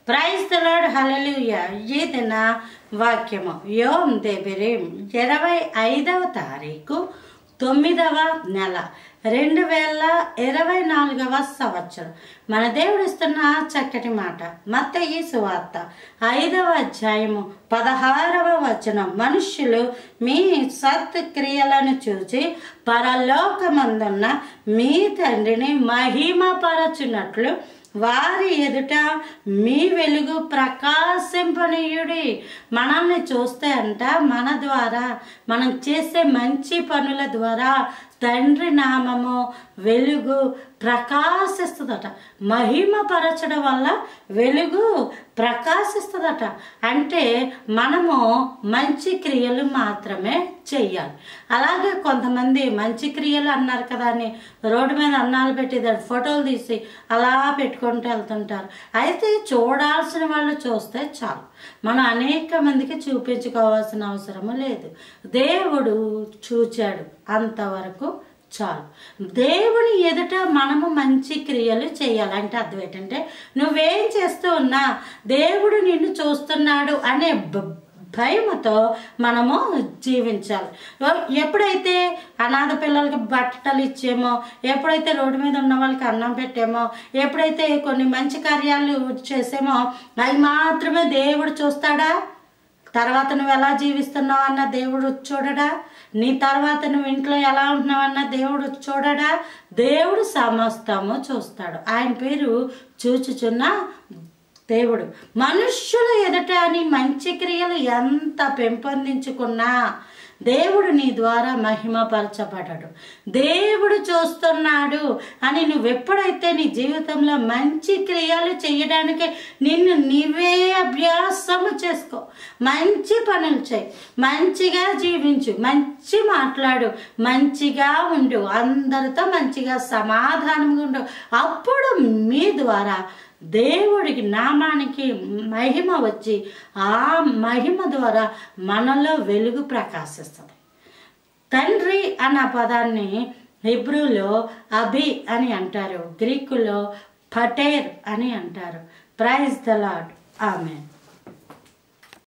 praise తలాడ్ హలలుయ ఈ దిన వాక్యము యోమ్ దేబిరిం ఇరవై ఐదవ తారీఖు తొమ్మిదవ నెల రెండు వేల ఇరవై నాలుగవ సంవత్సరం మన దేవుడు ఇస్తున్న చక్కటి మాట మత్తయి సువార్త ఐదవ అధ్యాయము పదహారవ వచనం మనుష్యులు మీ సత్క్రియలను చూచి పరలోకమందున్న మీ తండ్రిని మహిమపరచునట్లు వారి ఎదుట మీ వెలుగు ప్రకాశింపనీయుడి మనల్ని చూస్తే అంట మన ద్వారా మనం చేసే మంచి పనుల ద్వారా తండ్రి నామము వెలుగు ప్రకాశిస్తుందట మహిమపరచడం వల్ల వెలుగు ప్రకాశిస్తుందట అంటే మనము మంచి క్రియలు మాత్రమే చెయ్యాలి అలాగే కొంతమంది మంచి క్రియలు అన్నారు కదా అని రోడ్డు మీద అన్నాలు పెట్టి దాని ఫోటోలు తీసి అలా పెట్టుకుంటూ వెళ్తుంటారు అయితే చూడాల్సిన వాళ్ళు చూస్తే చాలు మనం అనేక మందికి చూపించుకోవాల్సిన అవసరము లేదు దేవుడు చూచాడు అంతవరకు చాలు దేవుని ఎదుట మనము మంచి క్రియలు చేయాలంటే అర్థం ఏంటంటే నువ్వేం చేస్తూ ఉన్నా దేవుడు నిన్ను చూస్తున్నాడు అనే బ- భయముతో మనము జీవించాలి ఎప్పుడైతే అనాథ పిల్లలకి బట్టలు ఇచ్చామో ఎప్పుడైతే రోడ్డు మీద ఉన్న వాళ్ళకి అన్నం పెట్టామో ఎప్పుడైతే కొన్ని మంచి కార్యాలు చేసామో అవి మాత్రమే దేవుడు చూస్తాడా తర్వాత నువ్వు ఎలా జీవిస్తున్నావు అన్న దేవుడు చూడడా నీ తర్వాత నువ్వు ఇంట్లో ఎలా ఉంటున్నావు అన్న దేవుడు చూడడా దేవుడు సమస్తము చూస్తాడు ఆయన పేరు చూచుచున్న దేవుడు మనుష్యుల ఎదుట నీ మంచి క్రియలు ఎంత పెంపొందించుకున్నా దేవుడు నీ ద్వారా మహిమపరచబడడు దేవుడు చూస్తున్నాడు అని నువ్వు ఎప్పుడైతే నీ జీవితంలో మంచి క్రియలు చేయడానికి నిన్ను నీవే అభ్యాసము చేసుకో మంచి పనులు చేయి మంచిగా జీవించు మంచి మాట్లాడు మంచిగా ఉండు అందరితో మంచిగా సమాధానంగా ఉండు అప్పుడు మీ ద్వారా దేవుడికి నామానికి మహిమ వచ్చి ఆ మహిమ ద్వారా మనలో వెలుగు ప్రకాశిస్తుంది తండ్రి అన్న పదాన్ని హిబ్రూలో అభి అని అంటారు గ్రీకులో పటేర్ అని అంటారు ప్రైజ్ ద లాడ్ ఆమె